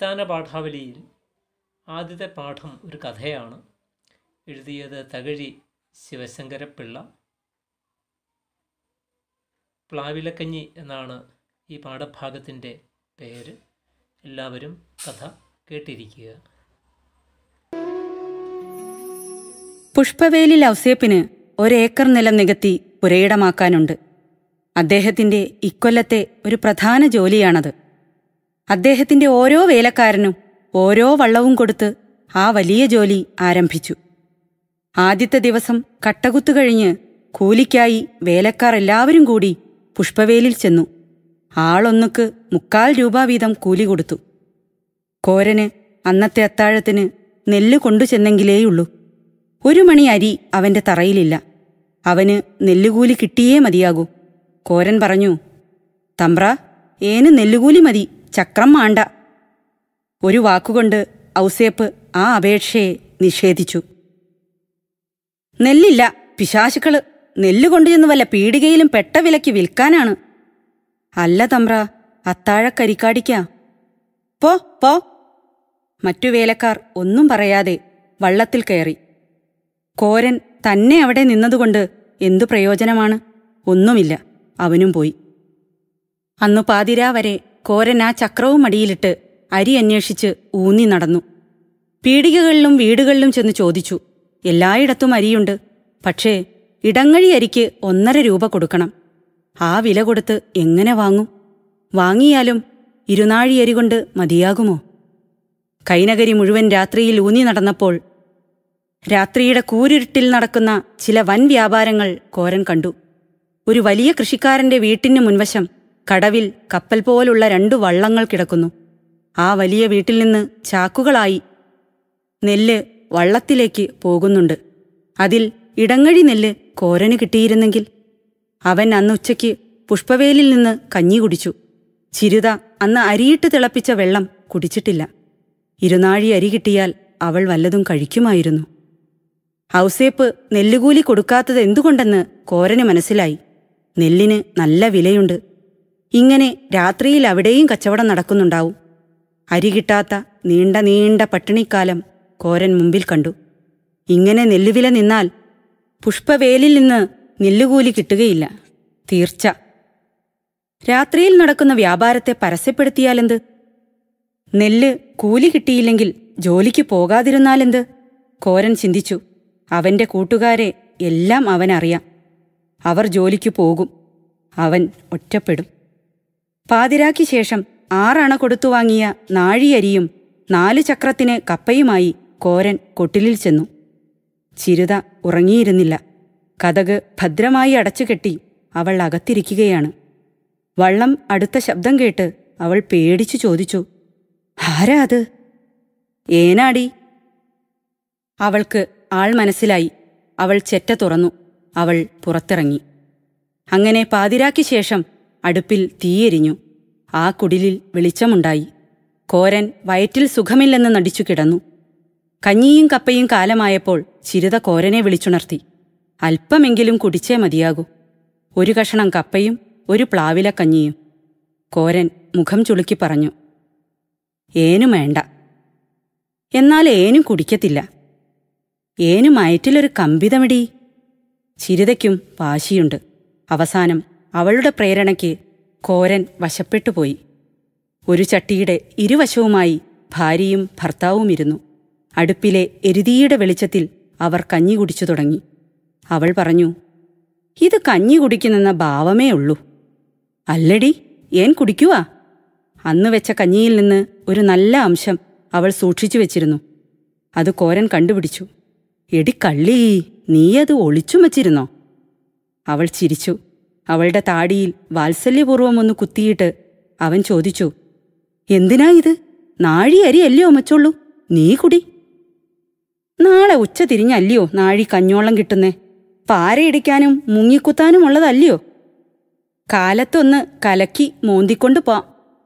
അടിസ്ഥാന പാഠാവലിയിൽ ആദ്യത്തെ പാഠം ഒരു കഥയാണ് എഴുതിയത് തകഴി ശിവശങ്കരപ്പിള്ള പ്ലാവിലക്കഞ്ഞി എന്നാണ് ഈ പാഠഭാഗത്തിൻ്റെ പേര് എല്ലാവരും കഥ കേട്ടിരിക്കുക പുഷ്പവേലിൽ ഔസേപ്പിന് ഒരേക്കർ നിലം നികത്തി പുരയിടമാക്കാനുണ്ട് അദ്ദേഹത്തിന്റെ ഇക്കൊല്ലത്തെ ഒരു പ്രധാന ജോലിയാണത് അദ്ദേഹത്തിന്റെ ഓരോ വേലക്കാരനും ഓരോ വള്ളവും കൊടുത്ത് ആ വലിയ ജോലി ആരംഭിച്ചു ആദ്യത്തെ ദിവസം കട്ടകുത്തു കഴിഞ്ഞ് കൂലിക്കായി വേലക്കാർ എല്ലാവരും കൂടി പുഷ്പവേലിൽ ചെന്നു ആളൊന്നുക്ക് മുക്കാൽ രൂപ വീതം കൂലി കൊടുത്തു കോരന് അന്നത്തെ അത്താഴത്തിന് നെല്ല് കൊണ്ടു ചെന്നെങ്കിലേയുള്ളൂ ഒരു മണി അരി അവന്റെ തറയിലില്ല അവന് നെല്ലുകൂലി കിട്ടിയേ മതിയാകൂ കോരൻ പറഞ്ഞു തമ്പ്ര ഏന് നെല്ലുകൂലി മതി ചക്രം മാണ്ട ഒരു വാക്കുകൊണ്ട് ഔസേപ്പ് ആ അപേക്ഷയെ നിഷേധിച്ചു നെല്ലില്ല പിശാശുക്കള് നെല്ല് കൊണ്ടുചെന്ന് വല്ല പീടികയിലും പെട്ട വിലയ്ക്ക് വിൽക്കാനാണ് അല്ല തമ്പ്ര അത്താഴക്കരിക്കാടിക്കാ പോ പോ മറ്റു വേലക്കാർ ഒന്നും പറയാതെ വള്ളത്തിൽ കയറി കോരൻ തന്നെ അവിടെ നിന്നതുകൊണ്ട് എന്തു പ്രയോജനമാണ് ഒന്നുമില്ല അവനും പോയി അന്നു പാതിരാ വരെ കോരൻ ആ ചക്രവും മടിയിലിട്ട് അരി അന്വേഷിച്ച് ഊന്നി നടന്നു പീടികകളിലും വീടുകളിലും ചെന്ന് ചോദിച്ചു എല്ലായിടത്തും അരിയുണ്ട് പക്ഷേ ഇടങ്ങഴി അരിക്ക് ഒന്നര രൂപ കൊടുക്കണം ആ വില കൊടുത്ത് എങ്ങനെ വാങ്ങും വാങ്ങിയാലും ഇരുനാഴി അരി കൊണ്ട് മതിയാകുമോ കൈനകരി മുഴുവൻ രാത്രിയിൽ ഊന്നി നടന്നപ്പോൾ രാത്രിയുടെ കൂരിരുട്ടിൽ നടക്കുന്ന ചില വൻ വ്യാപാരങ്ങൾ കോരൻ കണ്ടു ഒരു വലിയ കൃഷിക്കാരന്റെ വീട്ടിന് മുൻവശം കടവിൽ കപ്പൽ പോലുള്ള രണ്ടു വള്ളങ്ങൾ കിടക്കുന്നു ആ വലിയ വീട്ടിൽ നിന്ന് ചാക്കുകളായി നെല്ല് വള്ളത്തിലേക്ക് പോകുന്നുണ്ട് അതിൽ ഇടങ്ങഴി നെല്ല് കോരന് കിട്ടിയിരുന്നെങ്കിൽ അവൻ അന്ന് ഉച്ചയ്ക്ക് പുഷ്പവേലിൽ നിന്ന് കഞ്ഞി കുടിച്ചു ചിരുത അന്ന് അരിയിട്ട് തിളപ്പിച്ച വെള്ളം കുടിച്ചിട്ടില്ല ഇരുനാഴി അരി കിട്ടിയാൽ അവൾ വല്ലതും കഴിക്കുമായിരുന്നു ഔസേപ്പ് നെല്ലുകൂലി കൊടുക്കാത്തത് എന്തുകൊണ്ടെന്ന് കോരന് മനസ്സിലായി നെല്ലിന് നല്ല വിലയുണ്ട് ഇങ്ങനെ രാത്രിയിൽ അവിടെയും കച്ചവടം നടക്കുന്നുണ്ടാവും അരി കിട്ടാത്ത നീണ്ട നീണ്ട പട്ടിണിക്കാലം കോരൻ മുമ്പിൽ കണ്ടു ഇങ്ങനെ നെല്ലുവില നിന്നാൽ പുഷ്പവേലിൽ നിന്ന് നെല്ലുകൂലി കിട്ടുകയില്ല തീർച്ച രാത്രിയിൽ നടക്കുന്ന വ്യാപാരത്തെ പരസ്യപ്പെടുത്തിയാലെന്ത് നെല്ല് കൂലി കിട്ടിയില്ലെങ്കിൽ ജോലിക്ക് പോകാതിരുന്നാലെന്ത് കോരൻ ചിന്തിച്ചു അവന്റെ കൂട്ടുകാരെ എല്ലാം അവനറിയാം അവർ ജോലിക്ക് പോകും അവൻ ഒറ്റപ്പെടും പാതിരാക്ക് ശേഷം ആറണ കൊടുത്തു വാങ്ങിയ നാഴിയരിയും നാലു ചക്രത്തിന് കപ്പയുമായി കോരൻ കൊട്ടിലിൽ ചെന്നു ചിരുത ഉറങ്ങിയിരുന്നില്ല കഥക് ഭദ്രമായി അടച്ചുകെട്ടി അവൾ അകത്തിരിക്കുകയാണ് വള്ളം അടുത്ത ശബ്ദം കേട്ട് അവൾ പേടിച്ചു ചോദിച്ചു ആരാ അത് ഏനാടി അവൾക്ക് ആൾ മനസ്സിലായി അവൾ ചെറ്റ തുറന്നു അവൾ പുറത്തിറങ്ങി അങ്ങനെ പാതിരാക്ക് ശേഷം അടുപ്പിൽ തീയെരിഞ്ഞു ആ കുടിലിൽ വെളിച്ചമുണ്ടായി കോരൻ വയറ്റിൽ സുഖമില്ലെന്ന് നടിച്ചു കിടന്നു കഞ്ഞിയും കപ്പയും കാലമായപ്പോൾ ചിരുത കോരനെ വിളിച്ചുണർത്തി അല്പമെങ്കിലും കുടിച്ചേ മതിയാകൂ ഒരു കഷണം കപ്പയും ഒരു പ്ലാവില കഞ്ഞിയും കോരൻ മുഖം ചുളുക്കി പറഞ്ഞു ഏനും വേണ്ട എന്നാൽ ഏനും കുടിക്കത്തില്ല ഏനും മയറ്റിലൊരു കമ്പിതമിടി ചിരിതയ്ക്കും വാശിയുണ്ട് അവസാനം അവളുടെ പ്രേരണയ്ക്ക് കോരൻ വശപ്പെട്ടുപോയി ഒരു ചട്ടിയുടെ ഇരുവശവുമായി ഭാര്യയും ഭർത്താവും ഇരുന്നു അടുപ്പിലെ എരുതിയുടെ വെളിച്ചത്തിൽ അവർ കഞ്ഞി കുടിച്ചു തുടങ്ങി അവൾ പറഞ്ഞു ഇത് കഞ്ഞി കുടിക്കുന്നെന്ന ഭാവമേ ഉള്ളൂ അല്ലടി ഏൻ കുടിക്കുവാ അന്ന് വെച്ച കഞ്ഞിയിൽ നിന്ന് ഒരു നല്ല അംശം അവൾ സൂക്ഷിച്ചു വെച്ചിരുന്നു അത് കോരൻ കണ്ടുപിടിച്ചു എടി കള്ളി നീയത് ഒളിച്ചും വച്ചിരുന്നോ അവൾ ചിരിച്ചു അവളുടെ താടിയിൽ വാത്സല്യപൂർവ്വം ഒന്ന് കുത്തിയിട്ട് അവൻ ചോദിച്ചു എന്തിനാ ഇത് നാഴി അരിയല്ലയോ മച്ചുള്ളൂ നീ കുടി നാളെ ഉച്ച തിരിഞ്ഞല്ലയോ നാഴി കഞ്ഞോളം കിട്ടുന്നേ പാരയിടിക്കാനും മുങ്ങിക്കുത്താനും ഉള്ളതല്ലയോ കാലത്തൊന്ന് കലക്കി മോന്തിക്കൊണ്ട് പോവാം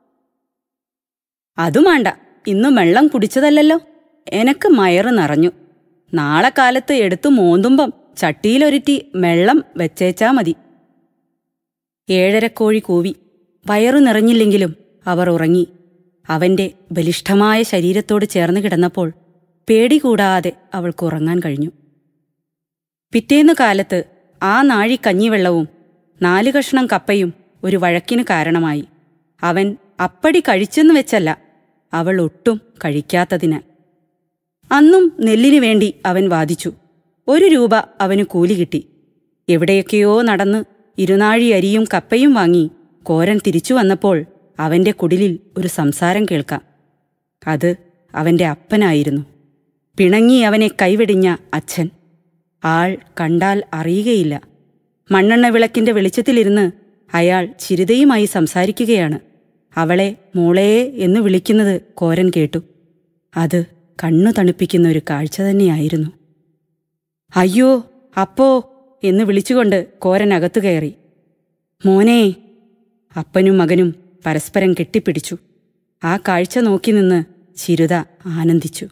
അതും വേണ്ട ഇന്ന് വെള്ളം കുടിച്ചതല്ലല്ലോ എനക്ക് മയറ് നിറഞ്ഞു നാളെ കാലത്ത് എടുത്തു മോന്തുമ്പം ചട്ടിയിലൊരുറ്റി വെള്ളം വെച്ചേച്ചാ മതി ഏഴരക്കോഴി കൂവി വയറു നിറഞ്ഞില്ലെങ്കിലും അവർ ഉറങ്ങി അവന്റെ ബലിഷ്ഠമായ ശരീരത്തോട് ചേർന്ന് കിടന്നപ്പോൾ പേടി കൂടാതെ അവൾക്ക് ഉറങ്ങാൻ കഴിഞ്ഞു പിറ്റേന്നു കാലത്ത് ആ നാഴി കഞ്ഞിവെള്ളവും നാല് കഷ്ണം കപ്പയും ഒരു വഴക്കിന് കാരണമായി അവൻ അപ്പടി കഴിച്ചെന്ന് വെച്ചല്ല അവൾ ഒട്ടും കഴിക്കാത്തതിനാൽ അന്നും നെല്ലിനു വേണ്ടി അവൻ വാദിച്ചു ഒരു രൂപ അവന് കൂലി കിട്ടി എവിടെയൊക്കെയോ നടന്ന് ഇരുനാഴി അരിയും കപ്പയും വാങ്ങി കോരൻ തിരിച്ചു വന്നപ്പോൾ അവന്റെ കുടിലിൽ ഒരു സംസാരം കേൾക്കാം അത് അവന്റെ അപ്പനായിരുന്നു പിണങ്ങി അവനെ കൈവെടിഞ്ഞ അച്ഛൻ ആൾ കണ്ടാൽ അറിയുകയില്ല മണ്ണെണ്ണ വിളക്കിന്റെ വെളിച്ചത്തിലിരുന്ന് അയാൾ ചിരിതയുമായി സംസാരിക്കുകയാണ് അവളെ മോളേ എന്ന് വിളിക്കുന്നത് കോരൻ കേട്ടു അത് കണ്ണു തണുപ്പിക്കുന്ന ഒരു കാഴ്ച തന്നെയായിരുന്നു അയ്യോ അപ്പോ എന്ന് വിളിച്ചുകൊണ്ട് കോരൻ അകത്തു കയറി മോനെ അപ്പനും മകനും പരസ്പരം കെട്ടിപ്പിടിച്ചു ആ കാഴ്ച നോക്കി നിന്ന് ചിരുത ആനന്ദിച്ചു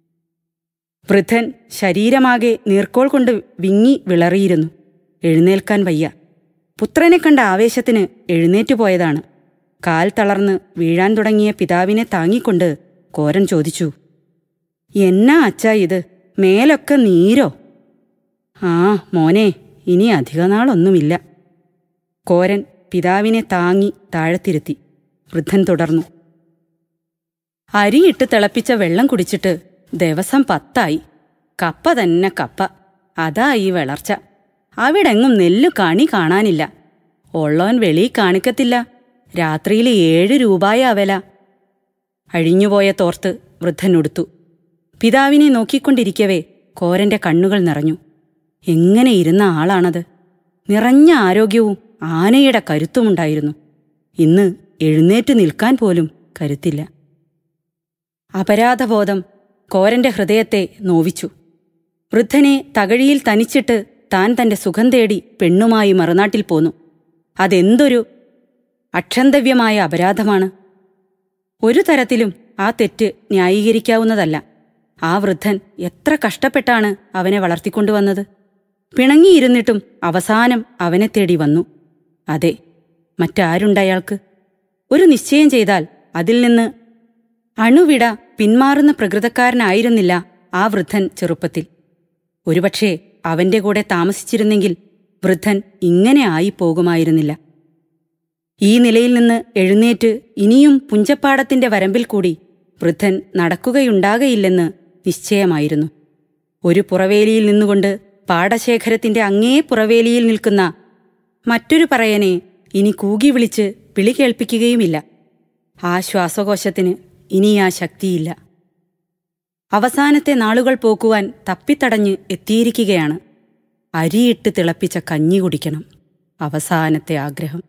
വൃദ്ധൻ ശരീരമാകെ നീർക്കോൾ കൊണ്ട് വിങ്ങി വിളറിയിരുന്നു എഴുന്നേൽക്കാൻ വയ്യ പുത്രനെ കണ്ട ആവേശത്തിന് എഴുന്നേറ്റു പോയതാണ് കാൽ തളർന്ന് വീഴാൻ തുടങ്ങിയ പിതാവിനെ താങ്ങിക്കൊണ്ട് കോരൻ ചോദിച്ചു എന്നാ അച്ഛാ ഇത് മേലൊക്കെ നീരോ ആ മോനെ ഇനി അധികനാളൊന്നുമില്ല കോരൻ പിതാവിനെ താങ്ങി താഴത്തിരുത്തി വൃദ്ധൻ തുടർന്നു അരിയിട്ട് തിളപ്പിച്ച വെള്ളം കുടിച്ചിട്ട് ദിവസം പത്തായി കപ്പ തന്നെ കപ്പ അതാ ഈ വളർച്ച അവിടെങ്ങും നെല്ലു കണി കാണാനില്ല ഉള്ളോൻ വെളി കാണിക്കത്തില്ല രാത്രിയിൽ ഏഴ് രൂപായ അവല അഴിഞ്ഞുപോയ തോർത്ത് വൃദ്ധൻ ഉടുത്തു പിതാവിനെ നോക്കിക്കൊണ്ടിരിക്കവേ കോരന്റെ കണ്ണുകൾ നിറഞ്ഞു എങ്ങനെ ഇരുന്ന ആളാണത് നിറഞ്ഞ ആരോഗ്യവും ആനയുടെ കരുത്തുമുണ്ടായിരുന്നു ഇന്ന് എഴുന്നേറ്റ് നിൽക്കാൻ പോലും കരുത്തില്ല അപരാധബോധം കോരന്റെ ഹൃദയത്തെ നോവിച്ചു വൃദ്ധനെ തകഴിയിൽ തനിച്ചിട്ട് താൻ തന്റെ സുഖം തേടി പെണ്ണുമായി മറുനാട്ടിൽ പോന്നു അതെന്തൊരു അക്ഷന്തവ്യമായ അപരാധമാണ് ഒരു തരത്തിലും ആ തെറ്റ് ന്യായീകരിക്കാവുന്നതല്ല ആ വൃദ്ധൻ എത്ര കഷ്ടപ്പെട്ടാണ് അവനെ വളർത്തിക്കൊണ്ടുവന്നത് പിണങ്ങിയിരുന്നിട്ടും അവസാനം അവനെ തേടി വന്നു അതെ മറ്റാരുണ്ടയാൾക്ക് ഒരു നിശ്ചയം ചെയ്താൽ അതിൽ നിന്ന് അണുവിട പിന്മാറുന്ന പ്രകൃതക്കാരനായിരുന്നില്ല ആ വൃദ്ധൻ ചെറുപ്പത്തിൽ ഒരുപക്ഷേ അവന്റെ കൂടെ താമസിച്ചിരുന്നെങ്കിൽ വൃദ്ധൻ ഇങ്ങനെ ആയി പോകുമായിരുന്നില്ല ഈ നിലയിൽ നിന്ന് എഴുന്നേറ്റ് ഇനിയും പുഞ്ചപ്പാടത്തിന്റെ വരമ്പിൽ കൂടി വൃദ്ധൻ നടക്കുകയുണ്ടാകയില്ലെന്ന് നിശ്ചയമായിരുന്നു ഒരു പുറവേലിയിൽ നിന്നുകൊണ്ട് പാടശേഖരത്തിന്റെ അങ്ങേ പുറവേലിയിൽ നിൽക്കുന്ന മറ്റൊരു പറയനെ ഇനി കൂകി വിളിച്ച് വിളി കേൾപ്പിക്കുകയുമില്ല ആ ശ്വാസകോശത്തിന് ഇനി ആ ശക്തിയില്ല അവസാനത്തെ നാളുകൾ പോക്കുവാൻ തപ്പിത്തടഞ്ഞ് എത്തിയിരിക്കുകയാണ് അരിയിട്ട് തിളപ്പിച്ച കഞ്ഞി കുടിക്കണം അവസാനത്തെ ആഗ്രഹം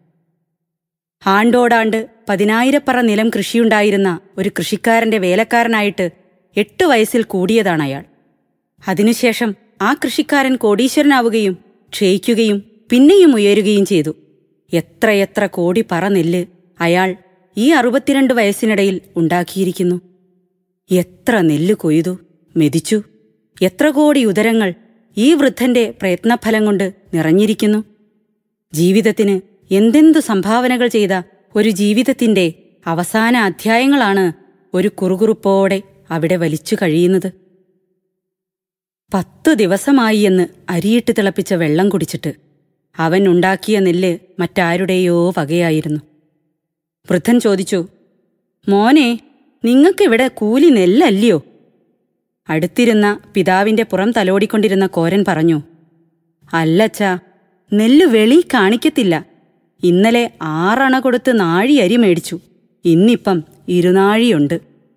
ആണ്ടോടാണ്ട് പതിനായിരപ്പറ നിലം കൃഷിയുണ്ടായിരുന്ന ഒരു കൃഷിക്കാരന്റെ വേലക്കാരനായിട്ട് എട്ട് വയസ്സിൽ കൂടിയതാണ് അയാൾ അതിനുശേഷം ആ കൃഷിക്കാരൻ കോടീശ്വരനാവുകയും ക്ഷയിക്കുകയും പിന്നെയും ഉയരുകയും ചെയ്തു എത്രയെത്ര കോടി പറ നെല്ല് അയാൾ ഈ അറുപത്തിരണ്ട് വയസ്സിനിടയിൽ ഉണ്ടാക്കിയിരിക്കുന്നു എത്ര നെല്ല് കൊയ്തു മെതിച്ചു എത്ര കോടി ഉദരങ്ങൾ ഈ വൃദ്ധന്റെ പ്രയത്നഫലം കൊണ്ട് നിറഞ്ഞിരിക്കുന്നു ജീവിതത്തിന് എന്തെന്തു സംഭാവനകൾ ചെയ്ത ഒരു ജീവിതത്തിന്റെ അവസാന അധ്യായങ്ങളാണ് ഒരു കുറുകുറുപ്പോടെ അവിടെ വലിച്ചു കഴിയുന്നത് പത്തു ദിവസമായി എന്ന് അരിയിട്ട് തിളപ്പിച്ച വെള്ളം കുടിച്ചിട്ട് അവൻ ഉണ്ടാക്കിയ നെല്ല് മറ്റാരുടെയോ വകയായിരുന്നു വൃദ്ധൻ ചോദിച്ചു മോനെ നിങ്ങൾക്കിവിടെ കൂലി നെല്ലല്ലയോ അടുത്തിരുന്ന പിതാവിന്റെ പുറം തലോടിക്കൊണ്ടിരുന്ന കോരൻ പറഞ്ഞു അല്ലച്ചാ നെല്ല് വെളി കാണിക്കത്തില്ല ഇന്നലെ ആറണ കൊടുത്ത് നാഴി അരി മേടിച്ചു ഇന്നിപ്പം ഇരുനാഴിയുണ്ട്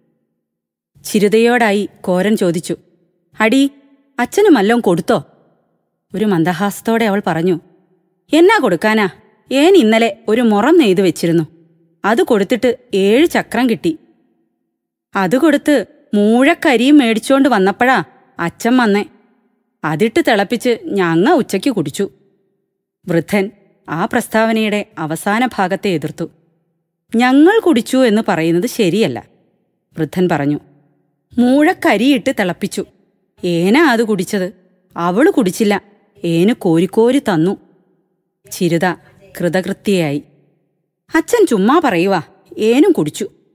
ചിരുതയോടായി കോരൻ ചോദിച്ചു അടി അച്ഛന് മല്ലോം കൊടുത്തോ ഒരു മന്ദഹാസത്തോടെ അവൾ പറഞ്ഞു എന്നാ കൊടുക്കാനാ ഏൻ ഇന്നലെ ഒരു മുറം നെയ്ത് വെച്ചിരുന്നു അത് കൊടുത്തിട്ട് ഏഴ് ചക്രം കിട്ടി അത് കൊടുത്ത് മൂഴക്കരിയും മേടിച്ചോണ്ട് വന്നപ്പോഴാ അച്ഛൻ വന്നേ അതിട്ട് തിളപ്പിച്ച് ഞങ്ങ ഉച്ചയ്ക്ക് കുടിച്ചു വൃദ്ധൻ ആ പ്രസ്താവനയുടെ അവസാന ഭാഗത്തെ എതിർത്തു ഞങ്ങൾ കുടിച്ചു എന്ന് പറയുന്നത് ശരിയല്ല വൃദ്ധൻ പറഞ്ഞു മൂഴക്കരിയിട്ട് തിളപ്പിച്ചു ഏനാ അത് കുടിച്ചത് അവള് കുടിച്ചില്ല ഏന് കോരിക്കോരി തന്നു ചിരുത കൃതകൃത്യയായി അച്ഛൻ ചുമ്മാ പറയുവാ ഏനും കുടിച്ചു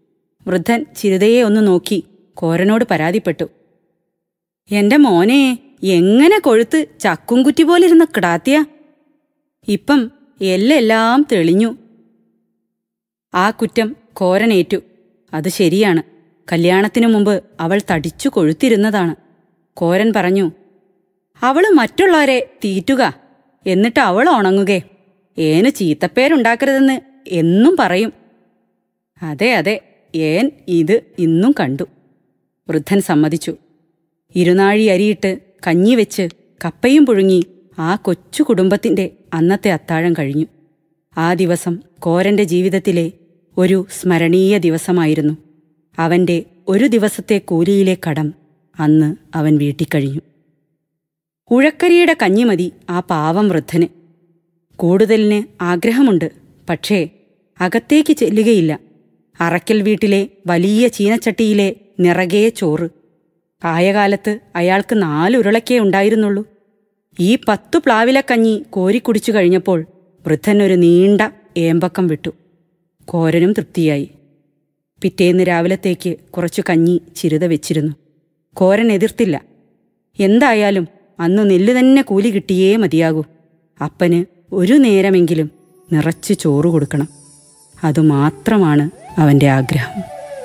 വൃദ്ധൻ ചിരുതയെ ഒന്ന് നോക്കി കോരനോട് പരാതിപ്പെട്ടു എന്റെ മോനെ എങ്ങനെ കൊഴുത്ത് ചക്കുംകുറ്റി പോലിരുന്ന കിടാത്തിയ ഇപ്പം എല്ലെല്ലാം തെളിഞ്ഞു ആ കുറ്റം കോരനേറ്റു അത് ശരിയാണ് കല്യാണത്തിനു മുമ്പ് അവൾ തടിച്ചു കൊഴുത്തിരുന്നതാണ് കോരൻ പറഞ്ഞു അവള് മറ്റുള്ളവരെ തീറ്റുക എന്നിട്ട് അവൾ ഉണങ്ങുകേ ഏന് ചീത്തപ്പേരുണ്ടാക്കരുതെന്ന് എന്നും പറയും അതെ അതെ ഏൻ ഇത് ഇന്നും കണ്ടു വൃദ്ധൻ സമ്മതിച്ചു ഇരുനാഴി അരിയിട്ട് കഞ്ഞി വെച്ച് കപ്പയും പുഴുങ്ങി ആ കൊച്ചു കുടുംബത്തിന്റെ അന്നത്തെ അത്താഴം കഴിഞ്ഞു ആ ദിവസം കോരന്റെ ജീവിതത്തിലെ ഒരു സ്മരണീയ ദിവസമായിരുന്നു അവന്റെ ഒരു ദിവസത്തെ കൂലിയിലെ കടം അന്ന് അവൻ വീട്ടിക്കഴിഞ്ഞു ഉഴക്കരിയുടെ കഞ്ഞി മതി ആ പാവം വൃദ്ധന് കൂടുതലിന് ആഗ്രഹമുണ്ട് പക്ഷേ അകത്തേക്ക് ചെല്ലുകയില്ല അറക്കൽ വീട്ടിലെ വലിയ ചീനച്ചട്ടിയിലെ നിറകേ ചോറ് ആയകാലത്ത് അയാൾക്ക് നാലുരുളക്കേ ഉണ്ടായിരുന്നുള്ളൂ ഈ പത്തു പ്ലാവിലക്കഞ്ഞി കോരിക്കുടിച്ചു കഴിഞ്ഞപ്പോൾ വൃദ്ധൻ ഒരു നീണ്ട ഏമ്പക്കം വിട്ടു കോരനും തൃപ്തിയായി പിറ്റേന്ന് രാവിലത്തേക്ക് കുറച്ചു കഞ്ഞി ചിരുത വെച്ചിരുന്നു കോരൻ എതിർത്തില്ല എന്തായാലും അന്ന് നെല്ല് തന്നെ കൂലി കിട്ടിയേ മതിയാകൂ അപ്പന് ഒരു നേരമെങ്കിലും നിറച്ചു ചോറ് കൊടുക്കണം അതുമാത്രമാണ് അവന്റെ ആഗ്രഹം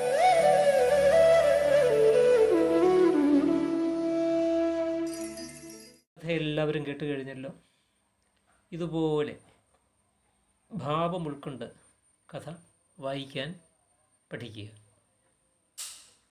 കഥ എല്ലാവരും കേട്ട് കഴിഞ്ഞല്ലോ ഇതുപോലെ ഭാവം ഉൾക്കൊണ്ട് കഥ വായിക്കാൻ പഠിക്കുക